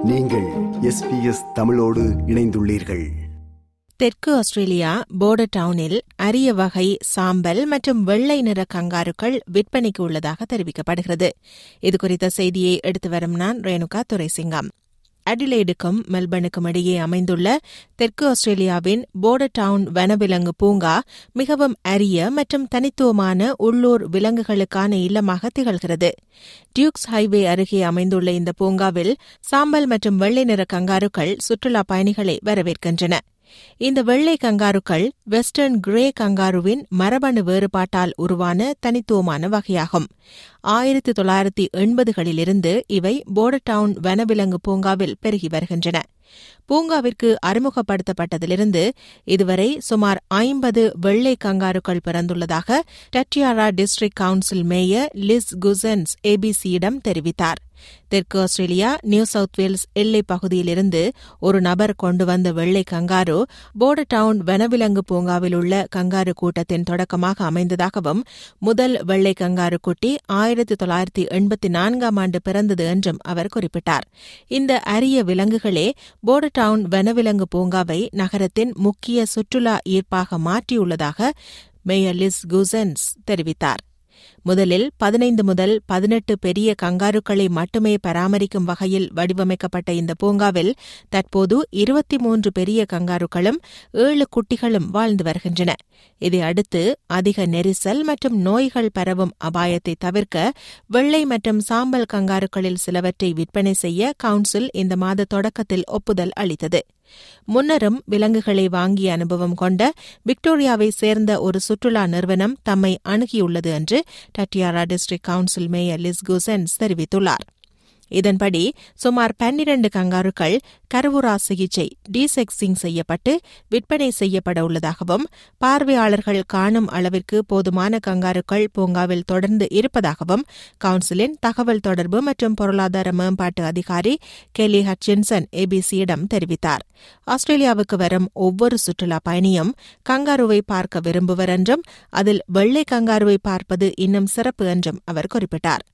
நீங்கள் எஸ்பிஎஸ் தமிழோடு இணைந்துள்ளீர்கள் தெற்கு ஆஸ்திரேலியா போர்டர் டவுனில் அரிய வகை சாம்பல் மற்றும் வெள்ளை நிற கங்காருக்கள் விற்பனைக்கு உள்ளதாக தெரிவிக்கப்படுகிறது இதுகுறித்த செய்தியை எடுத்து வரும் நான் ரேணுகா துரைசிங்கம் அடிலைடுக்கும் மெல்பர்னுக்கும் இடையே அமைந்துள்ள தெற்கு ஆஸ்திரேலியாவின் போர்டர் டவுன் வனவிலங்கு பூங்கா மிகவும் அரிய மற்றும் தனித்துவமான உள்ளூர் விலங்குகளுக்கான இல்லமாக திகழ்கிறது டியூக்ஸ் ஹைவே அருகே அமைந்துள்ள இந்த பூங்காவில் சாம்பல் மற்றும் வெள்ளை நிற கங்காருக்கள் சுற்றுலா பயணிகளை வரவேற்கின்றன இந்த வெள்ளை கங்காருக்கள் வெஸ்டர்ன் கிரே கங்காருவின் மரபணு வேறுபாட்டால் உருவான தனித்துவமான வகையாகும் ஆயிரத்தி தொள்ளாயிரத்தி எண்பதுகளிலிருந்து இவை போர்டர் டவுன் வனவிலங்கு பூங்காவில் பெருகி வருகின்றன பூங்காவிற்கு அறிமுகப்படுத்தப்பட்டதிலிருந்து இதுவரை சுமார் ஐம்பது வெள்ளை கங்காருக்கள் பிறந்துள்ளதாக Tatiara district council mayor Liz Cousins ஏபிசியிடம் தெரிவித்தார் தெற்கு ஆஸ்திரேலியா நியூ சவுத் வேல்ஸ் எல்லைப் பகுதியிலிருந்து ஒரு நபர் கொண்டு வந்த வெள்ளை கங்காரு போர்டர் டவுன் வனவிலங்கு பூங்காவில் உள்ள கங்காரு கூட்டத்தின் தொடக்கமாக அமைந்ததாகவும் முதல் வெள்ளை கங்காரு குட்டி ஆயிரத்தி தொள்ளாயிரத்தி எண்பத்தி நான்காம் ஆண்டு பிறந்தது என்றும் அவர் குறிப்பிட்டார் இந்த அரிய விலங்குகளே போர்டர் டவுன் வனவிலங்கு பூங்காவை நகரத்தின் முக்கிய சுற்றுலா ஈர்ப்பாக மாற்றியுள்ளதாக மேயர் லிஸ் குசன்ஸ் தெரிவித்தார் முதலில் பதினைந்து முதல் பதினெட்டு பெரிய கங்காருக்களை மட்டுமே பராமரிக்கும் வகையில் வடிவமைக்கப்பட்ட இந்த பூங்காவில் தற்போது இருபத்தி மூன்று பெரிய கங்காருக்களும் ஏழு குட்டிகளும் வாழ்ந்து வருகின்றன இதையடுத்து அதிக நெரிசல் மற்றும் நோய்கள் பரவும் அபாயத்தை தவிர்க்க வெள்ளை மற்றும் சாம்பல் கங்காருக்களில் சிலவற்றை விற்பனை செய்ய கவுன்சில் இந்த மாத தொடக்கத்தில் ஒப்புதல் அளித்தது முன்னரும் விலங்குகளை வாங்கிய அனுபவம் கொண்ட விக்டோரியாவை சேர்ந்த ஒரு சுற்றுலா நிறுவனம் தம்மை அணுகியுள்ளது என்று Tatiara district council mayor Liz Cousins தெரிவித்துள்ளார் இதன்படி சுமார் பன்னிரண்டு கங்காருக்கள் கருவுரா சிகிச்சை டீசெக்சிங் செய்யப்பட்டு விற்பனை செய்யப்பட உள்ளதாகவும் பார்வையாளர்கள் காணும் அளவிற்கு போதுமான கங்காருக்கள் பூங்காவில் தொடர்ந்து இருப்பதாகவும் கவுன்சிலின் தகவல் தொடர்பு மற்றும் பொருளாதார மேம்பாட்டு அதிகாரி கெலி ஹட்சின்சன் ஏபிசியிடம் தெரிவித்தார் ஆஸ்திரேலியாவுக்கு வரும் ஒவ்வொரு சுற்றுலா பயணியும் கங்காருவை பார்க்க விரும்புவர் என்றும் அதில் வெள்ளை கங்காருவை பார்ப்பது இன்னும் சிறப்பு என்றும் அவர் குறிப்பிட்டார்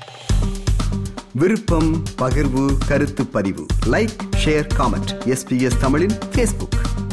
விருப்பம் பகிர்வு கருத்து பதிவு லைக் ஷேர் காமெண்ட் எஸ்பிஎஸ் தமிழின் ஃபேஸ்புக்